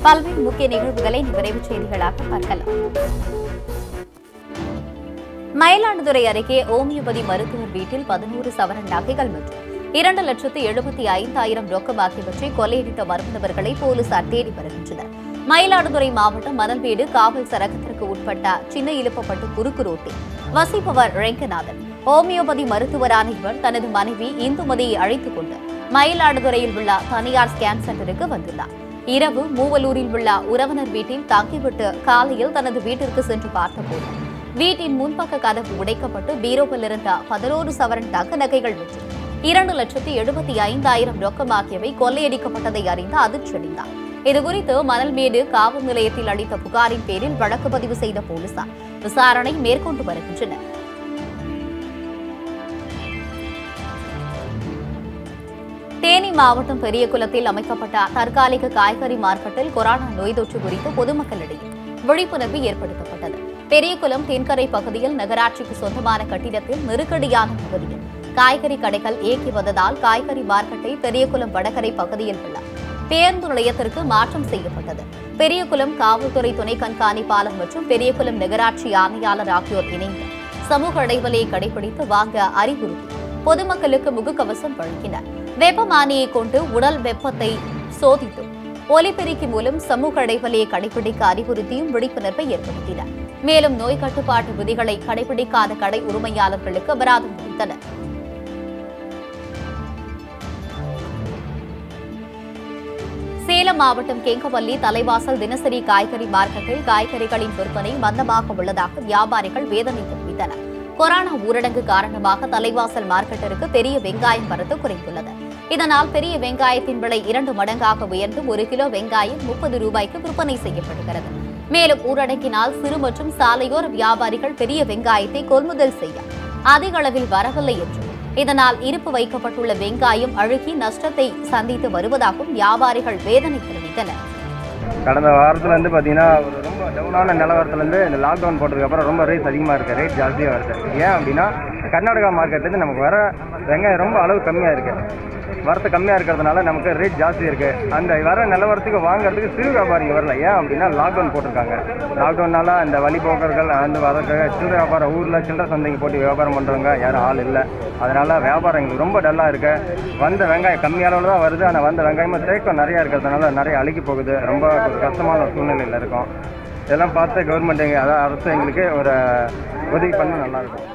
பல்வேறு முக்கிய நிகழ்வுகளை விரைவுச் செய்திகளாக பார்க்கலாம் மயிலாடுதுறை அருகே ஓமியோபதி மருத்துவர் வீட்டில் பதினோரு சவரன் நகைகள் மற்றும் இரண்டு லட்சத்து எழுபத்தி ஐந்தாயிரம் ரொக்கம் ஆகியவற்றை கொள்ளையடித்த மர்ம நபர்களை போலீசார் தேடி வருகின்றனர் மயிலாடுதுறை மாவட்டம் மணல்மேடு காவல் சரகத்திற்கு உட்பட்ட சின்ன இலுப்பப்பட்டு குறுக்கு ரோட்டில் வசிப்பவர் ரெங்கநாதன் ஹோமியோபதி மருத்துவரான இவர் தனது மனைவி இந்துமதியை அழைத்துக் கொண்டு மயிலாடுதுறையில் உள்ள தனியார் ஸ்கேன் சென்டருக்கு வந்துள்ளார் இரவு மூவலூரில் உள்ள உறவினர் வீட்டில் தங்கிவிட்டு காலையில் தனது வீட்டிற்கு சென்று பார்த்தபோது வீட்டின் முன்பக்க கதவு உடைக்கப்பட்டு பீரோவில் இருந்த பதினோரு சவரன் தங்க நகைகள் மற்றும் இரண்டு லட்சத்தி எழுபத்தி ஐந்தாயிரம் ரொக்கம் ஆகியவை கொள்ளையடிக்கப்பட்டதை அறிந்து அதிர்ச்சியடைந்தார் இதுகுறித்து மணல்மேடு காவல் நிலையத்தில் அளித்த புகாரின் பேரில் வழக்கு பதிவு செய்த போலீசார் விசாரணை மேற்கொண்டு வருகின்றனர் தேனி மாவட்டம் பெரியகுளத்தில் அமைக்கப்பட்ட தற்காலிக காய்கறி மார்க்கெட்டில் கொரோனா நோய் தொற்று குறித்து பொதுமக்களிடையே விழிப்புணர்வு ஏற்படுத்தப்பட்டது பெரியகுளம் தென்கரை பகுதியில் நகராட்சிக்கு சொந்தமான கட்டிடத்தில் நெருக்கடியான பகுதியில் காய்கறி கடைகள் இயக்கி வந்ததால் காய்கறி மார்க்கெட்டை பெரியகுளம் வடகரை பகுதியில் உள்ள பேருந்து நிலையத்திற்கு மாற்றம் செய்யப்பட்டது பெரியகுளம் காவல்துறை துணை கண்காணிப்பாளர் மற்றும் பெரியகுளம் நகராட்சி ஆணையாளர் ஆகியோர் இணைந்து சமூக இடைவெளியை கடைபிடித்து வாங்க அறிவுறுத்தி பொதுமக்களுக்கு முகக்கவசம் வழங்கினர் வெப்பமானியை கொண்டு உடல் வெப்பத்தை சோதித்தும் ஒலிபெருக்கி மூலம் சமூக இடைவெளியை கடைபிடிக்க அறிவுறுத்தியும் விழிப்புணர்வை ஏற்படுத்தினர் மேலும் நோய் கட்டுப்பாட்டு விதிகளை கடைபிடிக்காத கடை உரிமையாளர்களுக்கு அபராதம் விதித்தனர் சேலம் மாவட்டம் கேங்கவல்லி தலைவாசல் தினசரி காய்கறி மார்க்கெட்டில் காய்கறிகளின் விற்பனை மந்தமாக உள்ளதாக வியாபாரிகள் வேதனை தெரிவித்தனர் கொரோனா ஊரடங்கு காரணமாக தலைவாசல் மார்க்கெட்டிற்கு பெரிய வெங்காயம் வரத்து குறைந்துள்ளது இதனால் பெரிய வெங்காயத்தின் விலை இரண்டு மடங்காக உயர்ந்து ஒரு கிலோ வெங்காயம் முப்பது ரூபாய்க்கு விற்பனை செய்யப்படுகிறது மேலும் ஊரடங்கினால் சிறு மற்றும் சாலையோர வியாபாரிகள் பெரிய வெங்காயத்தை கொள்முதல் செய்ய அதிக அளவில் வரவில்லை என்றும் இதனால் இருப்பு வைக்கப்பட்டுள்ள வெங்காயம் அழுகி நஷ்டத்தை சந்தித்து வருவதாகவும் வியாபாரிகள் வேதனை தெரிவித்தனர் கடந்த வாரத்தில் வந்து பார்த்தீங்கன்னா ஒரு ரொம்ப டவுனான நிலவரத்துலேருந்து இந்த லாக்டவுன் போட்டதுக்கப்புறம் ரொம்ப ரேட் அதிகமாக இருக்குது ரேட் ஜாஸ்தியாக வருது ஏன் அப்படின்னா கர்நாடகா மார்க்கெட்லேருந்து நமக்கு வர வெங்காயம் ரொம்ப அளவு கம்மியாக இருக்குது வரத்து கம்மியாக இருக்கிறதுனால நமக்கு ரேட் ஜாஸ்தி இருக்குது அந்த வர நிலவரத்துக்கு வாங்குறதுக்கு சிறு வியாபாரிங்க வரல ஏன் அப்படின்னா லாக்டவுன் போட்டிருக்காங்க லாக்டவுனால அந்த வழிபோக்கர்கள் வந்து வரக்கு சில்லறை வியாபாரம் ஊரில் சில்லறை சந்தைக்கு போட்டு வியாபாரம் பண்ணுறவங்க யாரும் ஆள் இல்லை அதனால் வியாபாரம் எங்களுக்கு ரொம்ப டல்லாக இருக்கு வந்த வெங்காயம் கம்மி அளவில் தான் வருது ஆனால் வந்த வெங்காயமும் தேக்கம் நிறையா இருக்கிறதுனால நிறைய அழுகி போகுது ரொம்ப ஒரு கஷ்டமான ஒரு சூழ்நிலையில் இருக்கும் இதெல்லாம் பார்த்து கவர்மெண்ட் எங்க அதாவது அரசு எங்களுக்கு ஒரு உதவி பண்ண நல்லாயிருக்கும்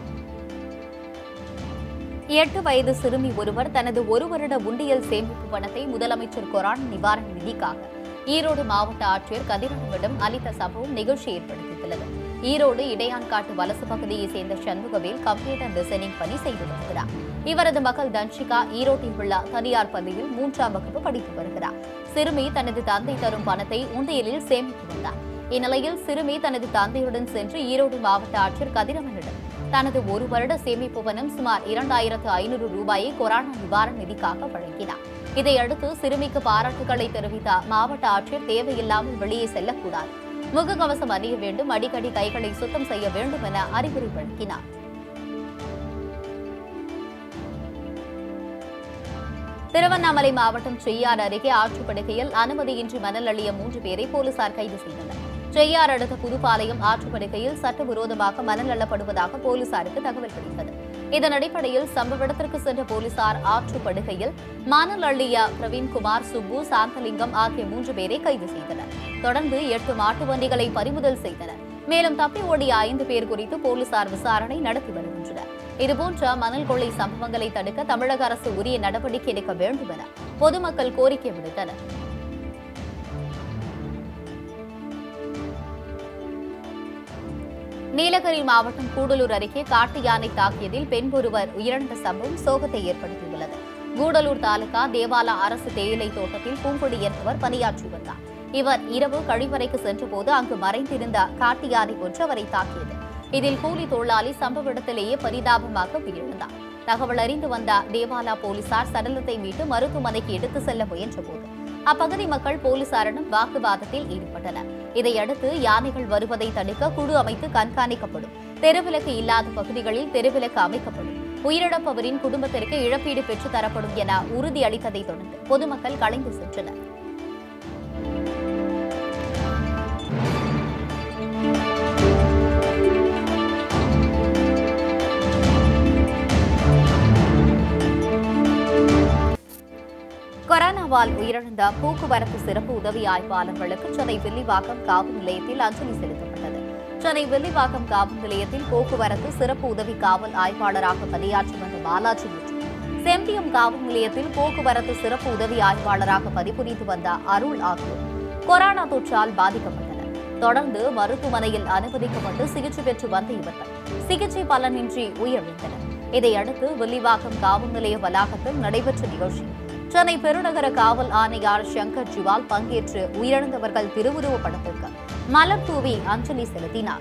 எட்டு வயது சிறுமி ஒருவர் தனது ஒரு வருட உண்டியல் சேமிப்பு பணத்தை முதலமைச்சர் கொரோனா நிவாரண நிதிக்காக ஈரோடு மாவட்ட ஆட்சியர் கதிரவனிடம் அளித்த சம்பவம் நிகழ்ச்சி ஏற்படுத்தியுள்ளது ஈரோடு இடையான்காட்டு வலசு பகுதியைச் சேர்ந்த சண்முகவேல் கம்ப்யூட்டர் டிசைனிங் பணி செய்து வருகிறார் இவரது மகள் தன்ஷிகா ஈரோட்டில் உள்ள தனியார் பள்ளியில் மூன்றாம் வகுப்பு படித்து வருகிறார் சிறுமி தனது தந்தை தரும் பணத்தை உண்டியலில் சேமித்து வந்தார் இந்நிலையில் சிறுமி தனது தந்தையுடன் சென்று ஈரோடு மாவட்ட ஆட்சியர் கதிரவனிடம் தனது ஒரு வருட சேமிப்பு பணம் சுமார் இரண்டாயிரத்து ஐநூறு ரூபாயை கொரோனா நிவாரண நிதிக்காக வழங்கினார் இதையடுத்து சிறுமிக்கு பாராட்டுகளை தெரிவித்த மாவட்ட ஆட்சியர் தேவையில்லாமல் வெளியே செல்லக்கூடாது முகக்கவசம் அணிய வேண்டும் அடிக்கடி கைகளை சுத்தம் செய்ய வேண்டும் என அறிவுரை வழங்கினார் திருவண்ணாமலை மாவட்டம் செய்யார் அருகே ஆற்றுப்படுகையில் அனுமதியின்றி மணல் அள்ளிய மூன்று பேரை போலீசார் கைது செய்தனர் செய்யார் அடுத்த புதுப்பாளையம் ஆற்றுப்படுகையில் சட்டவிரோதமாக மணல் அள்ளப்படுவதாக போலீசாருக்கு தகவல் கிடைத்தது இதன் அடிப்படையில் சம்பவ இடத்திற்கு சென்ற போலீசார் ஆற்றுப்படுகையில் மணல் அள்ளிய பிரவீன்குமார் சுப்பு சாந்தலிங்கம் ஆகிய மூன்று பேரை கைது செய்தனர் தொடர்ந்து எட்டு மாட்டு வண்டிகளை பறிமுதல் செய்தனர் மேலும் தப்பி ஓடிய ஐந்து பேர் குறித்து போலீசார் விசாரணை நடத்தி வருகின்றனர் இதுபோன்ற மணல் கொள்ளை சம்பவங்களை தடுக்க தமிழக அரசு உரிய நடவடிக்கை எடுக்க வேண்டும் என பொதுமக்கள் கோரிக்கை விடுத்தனர் நீலகிரி மாவட்டம் கூடலூர் அருகே காட்டு யானை தாக்கியதில் பெண் ஒருவர் உயிரிழந்த சம்பவம் சோகத்தை ஏற்படுத்தியுள்ளது கூடலூர் தாலுகா தேவாலா அரசு தேயிலை தோட்டத்தில் பூங்கொடி என்பவர் பணியாற்றி வந்தார் இவர் இரவு கழிவறைக்கு சென்றபோது அங்கு மறைந்திருந்த காட்டு யானை ஒன்று அவரை தாக்கியது இதில் கூலி தொழிலாளி சம்பவ இடத்திலேயே பரிதாபமாக உயிரிழந்தார் தகவல் அறிந்து வந்த தேவாலா போலீசார் சடலத்தை மீட்டு மருத்துவமனைக்கு எடுத்து செல்ல முயன்றபோது அப்பகுதி மக்கள் போலீசாரிடம் வாக்குவாதத்தில் ஈடுபட்டனர் இதையடுத்து யானைகள் வருவதை தடுக்க குழு அமைத்து கண்காணிக்கப்படும் தெருவிலக்கு இல்லாத பகுதிகளில் தெருவிலக்கு அமைக்கப்படும் உயிரிழப்பவரின் குடும்பத்திற்கு இழப்பீடு பெற்றுத் தரப்படும் என உறுதியளித்ததைத் தொடர்ந்து பொதுமக்கள் கலைந்து சென்றனர் கொரோனாவால் உயிரிழந்த போக்குவரத்து சிறப்பு உதவி ஆய்வாளர்களுக்கு சென்னை வில்லிவாக்கம் காவல் நிலையத்தில் அஞ்சலி செலுத்தப்பட்டது சென்னை வில்லிவாக்கம் காவல் நிலையத்தில் போக்குவரத்து சிறப்பு உதவி காவல் ஆய்வாளராக பணியாற்றி வந்த பாலாஜி மற்றும் செம்பியம் காவல் நிலையத்தில் போக்குவரத்து சிறப்பு உதவி ஆய்வாளராக பணிபுரிந்து வந்த அருள் ஆகியோர் கொரோனா தொற்றால் பாதிக்கப்பட்டனர் தொடர்ந்து மருத்துவமனையில் அனுமதிக்கப்பட்டு சிகிச்சை பெற்று வந்த இவர்கள் சிகிச்சை பலனின்றி உயிரிழந்தனர் இதையடுத்து வில்லிவாக்கம் காவல் நிலைய வளாகத்தில் நடைபெற்ற நிகழ்ச்சி சென்னை பெருநகர காவல் ஆணையாளர் சங்கர் ஜிவால் பங்கேற்று உயிரிழந்தவர்கள் திருவுருவ படத்திற்கு மலர் தூவி அஞ்சலி செலுத்தினார்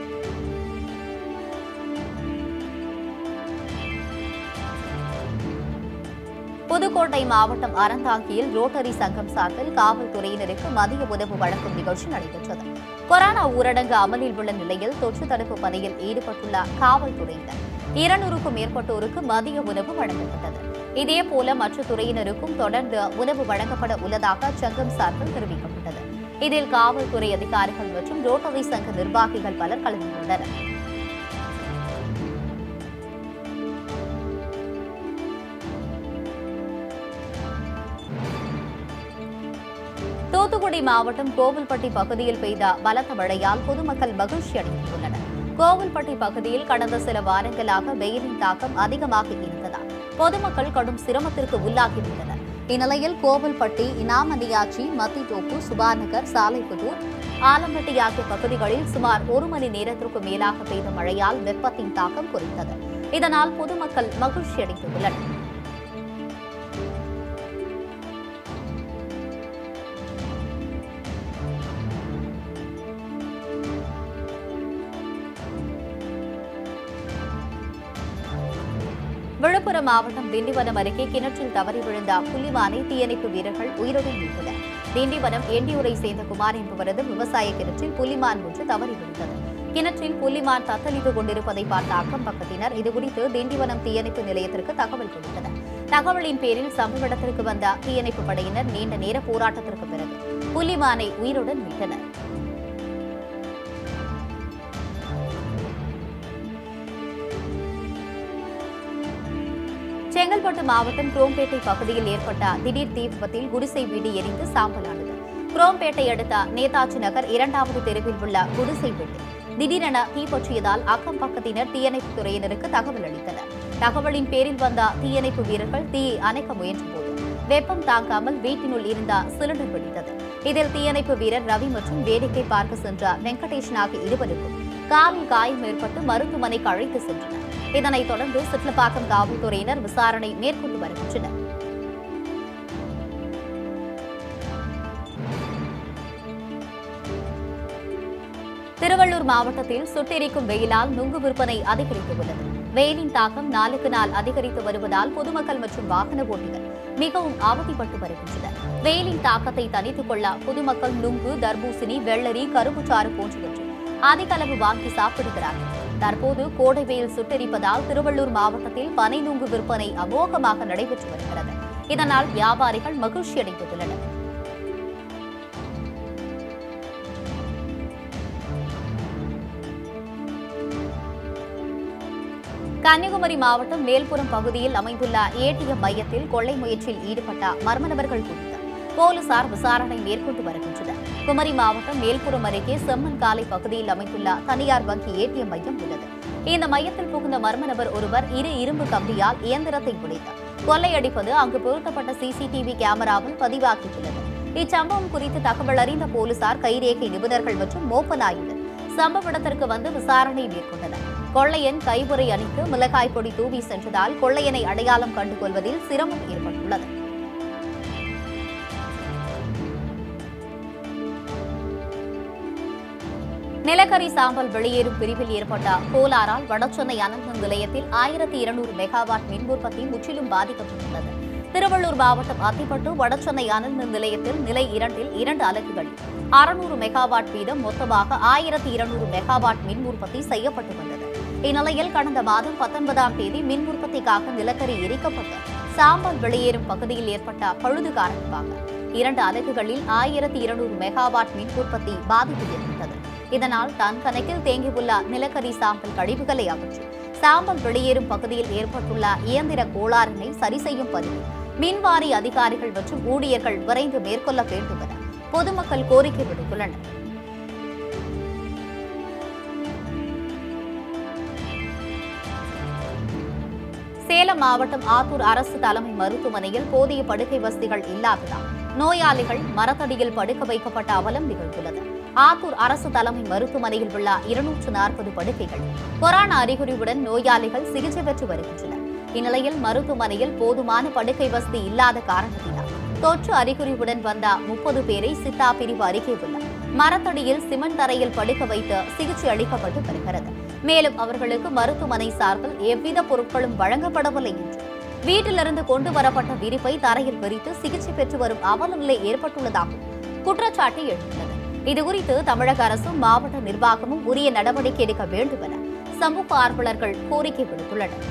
புதுக்கோட்டை மாவட்டம் அறந்தாங்கியில் ரோட்டரி சங்கம் சார்பில் காவல்துறையினருக்கு மதிய உணவு வழங்கும் நிகழ்ச்சி நடைபெற்றது கொரோனா ஊரடங்கு அமலில் உள்ள நிலையில் தொற்று தடுப்பு பணியில் ஈடுபட்டுள்ள காவல்துறையினர் இருநூறுக்கும் மேற்பட்டோருக்கு மதிய உணவு வழங்கப்பட்டது இதேபோல மற்ற துறையினருக்கும் தொடர்ந்து உணவு வழங்கப்பட உள்ளதாக சங்கம் சார்பில் தெரிவிக்கப்பட்டது இதில் காவல்துறை அதிகாரிகள் மற்றும் ரோட்டரி சங்க நிர்வாகிகள் பலர் கலந்து கொண்டனர் தூத்துக்குடி மாவட்டம் கோவில்பட்டி பகுதியில் பெய்த பலத்த மழையால் பொதுமக்கள் மகிழ்ச்சி அடைந்துள்ளனர் கோவில்பட்டி பகுதியில் கடந்த சில வாரங்களாக வெயிலின் தாக்கம் அதிகமாக இருந்ததால் பொதுமக்கள் கடும் சிரமத்திற்கு உள்ளாகியுள்ளனர் இந்நிலையில் கோவில்பட்டி இனாமணியாச்சி மத்தித்தோப்பு சுபாநகர் சாலைப்புதூர் ஆலம்பட்டி ஆகிய பகுதிகளில் சுமார் ஒரு மணி நேரத்திற்கு மேலாக பெய்த மழையால் வெப்பத்தின் தாக்கம் குறைந்தது இதனால் பொதுமக்கள் மகிழ்ச்சி அடைந்துள்ளனர் விழுப்புரம் மாவட்டம் திண்டிவனம் அருகே கிணற்றில் தவறி விழுந்த புள்ளிமானை தீயணைப்பு வீரர்கள் உயிருடன் மீட்டனர் திண்டிவனம் எண்டியூரை சேர்ந்த குமார் என்பவரது விவசாய கிணற்றில் புலிமான் ஒன்று தவறி விழுந்தது கிணற்றில் புலிமான் தத்தளித்துக் கொண்டிருப்பதை பார்த்த அக்கம் பக்கத்தினர் இதுகுறித்து திண்டிவனம் தீயணைப்பு நிலையத்திற்கு தகவல் கொடுத்தனர் தகவலின் பேரில் சம்பவ இடத்திற்கு வந்த தீயணைப்பு படையினர் நீண்ட நேர போராட்டத்திற்கு பிறகு புலிமானை உயிருடன் மீட்டனர் செங்கல்பட்டு மாவட்டம் குரோம்பேட்டை பகுதியில் ஏற்பட்ட திடீர் தீ விபத்தில் குடிசை வீடு எரிந்து சாம்பலானது குரோம்பேட்டை அடுத்த நேதாஜி நகர் இரண்டாவது தெருவில் உள்ள குடிசை வீட்டில் திடீரென தீ பற்றியதால் அக்கம் பக்கத்தினர் தீயணைப்புத் துறையினருக்கு தகவல் அளித்தனர் தகவலின் பேரில் வந்த தீயணைப்பு வீரர்கள் தீயை அணைக்க முயன்றபோது வெப்பம் தாங்காமல் வீட்டினுள் இருந்த சிலிண்டர் வெடித்தது இதில் தீயணைப்பு வீரர் ரவி மற்றும் வேடிக்கை பார்க்க சென்ற வெங்கடேஷன் ஆகிய இருவருக்கும் காலில் காயம் ஏற்பட்டு மருத்துவமனைக்கு அழைத்து சென்றனர் இதனைத் தொடர்ந்து சிட்லப்பாக்கம் காவல்துறையினர் விசாரணை மேற்கொண்டு வருகின்றனர் திருவள்ளூர் மாவட்டத்தில் சுட்டெரிக்கும் வெயிலால் நுங்கு விற்பனை அதிகரித்துள்ளது வெயிலின் தாக்கம் நாளுக்கு நாள் அதிகரித்து வருவதால் பொதுமக்கள் மற்றும் வாகன ஓட்டிகள் மிகவும் அவதிப்பட்டு வருகின்றனர் வெயிலின் தாக்கத்தை தணித்துக் கொள்ள பொதுமக்கள் நுங்கு தர்பூசணி வெள்ளரி கரும்புச்சாறு போன்றவற்றை அதிக அளவு வாங்கி சாப்பிடுகிறார்கள் தற்போது கோடை வெயில் சுட்டெரிப்பதால் திருவள்ளூர் மாவட்டத்தில் பனை நுங்கு விற்பனை அமோகமாக நடைபெற்று வருகிறது இதனால் வியாபாரிகள் மகிழ்ச்சி அடைந்துள்ளனர் கன்னியாகுமரி மாவட்டம் மேல்புறம் பகுதியில் அமைந்துள்ள ஏடிஎம் மையத்தில் கொள்ளை முயற்சியில் ஈடுபட்ட மர்ம நபர்கள் குறித்து போலீசார் விசாரணை மேற்கொண்டு வருகின்றனர் குமரி மாவட்டம் மேல்புறம் அருகே செம்மன்காலை பகுதியில் அமைந்துள்ள தனியார் வங்கி ஏடிஎம் மையம் உள்ளது இந்த மையத்தில் புகுந்த மர்ம நபர் ஒருவர் இரு இரும்பு கம்பியால் இயந்திரத்தை உடைத்தார் கொள்ளையடிப்பது அங்கு பொருத்தப்பட்ட சிசிடிவி கேமராவில் பதிவாகியுள்ளது இச்சம்பவம் குறித்து தகவல் அறிந்த போலீசார் கைரேகை நிபுணர்கள் மற்றும் மோப்பநாயுடன் சம்பவ இடத்திற்கு வந்து விசாரணை மேற்கொண்டனர் கொள்ளையன் கைமுறை அணிக்கு மிளகாய் பொடி தூவி சென்றதால் கொள்ளையனை அடையாளம் கண்டு கொள்வதில் சிரமம் ஏற்பட்டுள்ளது நிலக்கரி சாம்பல் வெளியேறும் பிரிவில் ஏற்பட்ட கோலாறால் வடசென்னை அனல்மின் நிலையத்தில் ஆயிரத்தி இருநூறு மெகாவாட் மின் உற்பத்தி முற்றிலும் பாதிக்கப்பட்டுள்ளது திருவள்ளூர் மாவட்டம் அத்திப்பட்டு வடசென்னை அனல்மின் நிலையத்தில் நிலை இரண்டில் இரண்டு அலகுகளில் அறுநூறு மெகாவாட் வீதம் மொத்தமாக ஆயிரத்தி இருநூறு மெகாவாட் மின் உற்பத்தி செய்யப்பட்டு வந்தது இந்நிலையில் கடந்த மாதம் பத்தொன்பதாம் தேதி மின் உற்பத்திக்காக நிலக்கரி எரிக்கப்பட்டு சாம்பல் வெளியேறும் பகுதியில் ஏற்பட்ட பழுது காரணமாக இரண்டு அலகுகளில் ஆயிரத்தி இருநூறு மெகாவாட் மின் உற்பத்தி பாதிப்பு ஏற்பட்டது இதனால் டன் கணக்கில் தேங்கியுள்ள நிலக்கரி சாம்பல் கழிவுகளை அகற்றி சாம்பல் வெளியேறும் பகுதியில் ஏற்பட்டுள்ள இயந்திர கோளாறினை சரி செய்யும் பணியில் மின்வாரி அதிகாரிகள் மற்றும் ஊழியர்கள் விரைந்து மேற்கொள்ள வேண்டும் என பொதுமக்கள் கோரிக்கை விடுத்துள்ளனர் சேலம் மாவட்டம் ஆத்தூர் அரசு தலைமை மருத்துவமனையில் போதிய படுக்கை வசதிகள் இல்லாததால் நோயாளிகள் மரத்தடியில் படுக்க வைக்கப்பட்ட அவலம் நிகழ்ந்துள்ளது ஆத்தூர் அரசு தலைமை மருத்துவமனையில் உள்ள இருநூற்று நாற்பது படுக்கைகள் கொரோனா அறிகுறியுடன் நோயாளிகள் சிகிச்சை பெற்று வருகின்றனர் இந்நிலையில் மருத்துவமனையில் போதுமான படுக்கை வசதி இல்லாத காரணத்தினால் தொற்று அறிகுறியுடன் வந்த முப்பது பேரை சித்தா பிரிவு அருகே உள்ள மரத்தடியில் சிமெண்ட் தரையில் படுக்க வைத்து சிகிச்சை அளிக்கப்பட்டு வருகிறது மேலும் அவர்களுக்கு மருத்துவமனை சார்பில் எவ்வித பொருட்களும் வழங்கப்படவில்லை என்று வீட்டிலிருந்து கொண்டு வரப்பட்ட விரிப்பை தரையில் விரித்து சிகிச்சை பெற்று வரும் அவல நிலை ஏற்பட்டுள்ளதாகவும் குற்றச்சாட்டு எழுந்துள்ளது இதுகுறித்து தமிழக அரசும் மாவட்ட நிர்வாகமும் உரிய நடவடிக்கை எடுக்க வேண்டும் என சமூக ஆர்வலர்கள் கோரிக்கை விடுத்துள்ளனர்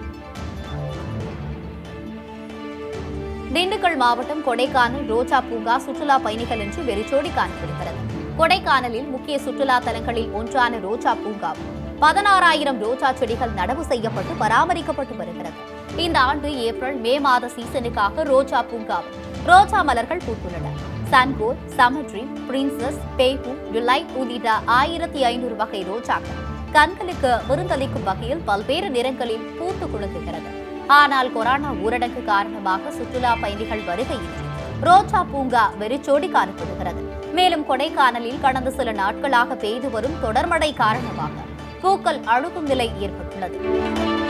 திண்டுக்கல் மாவட்டம் கொடைக்கானல் ரோஜா பூங்கா சுற்றுலா பயணிகள் என்று வெறிச்சோடி காணப்படுகிறது கொடைக்கானலில் முக்கிய சுற்றுலா தலங்களில் ஒன்றான ரோஜா பூங்கா பதினாறாயிரம் ரோஜா செடிகள் நடவு செய்யப்பட்டு பராமரிக்கப்பட்டு வருகிறது இந்த ஆண்டு ஏப்ரல் மே மாத சீசனுக்காக ரோஜா பூங்காவில் ரோஜா மலர்கள் பூத்துள்ளன சன்கோர் சமர் ட்ரீம் பிரின்சஸ் பேஹூ டிலைட் உள்ளிட்ட ஆயிரத்தி ஐநூறு வகை ரோஜாக்கள் கண்களுக்கு விருந்தளிக்கும் வகையில் பல்வேறு நிறங்களில் பூத்து குலுங்குகிறது ஆனால் கொரோனா ஊரடங்கு காரணமாக சுற்றுலா பயணிகள் வருகையின்றி ரோஜா பூங்கா வெறிச்சோடி காணப்படுகிறது மேலும் கொடைக்கானலில் கடந்த சில நாட்களாக பெய்து வரும் தொடர்மழை காரணமாக பூக்கள் அழுகும் நிலை ஏற்பட்டுள்ளது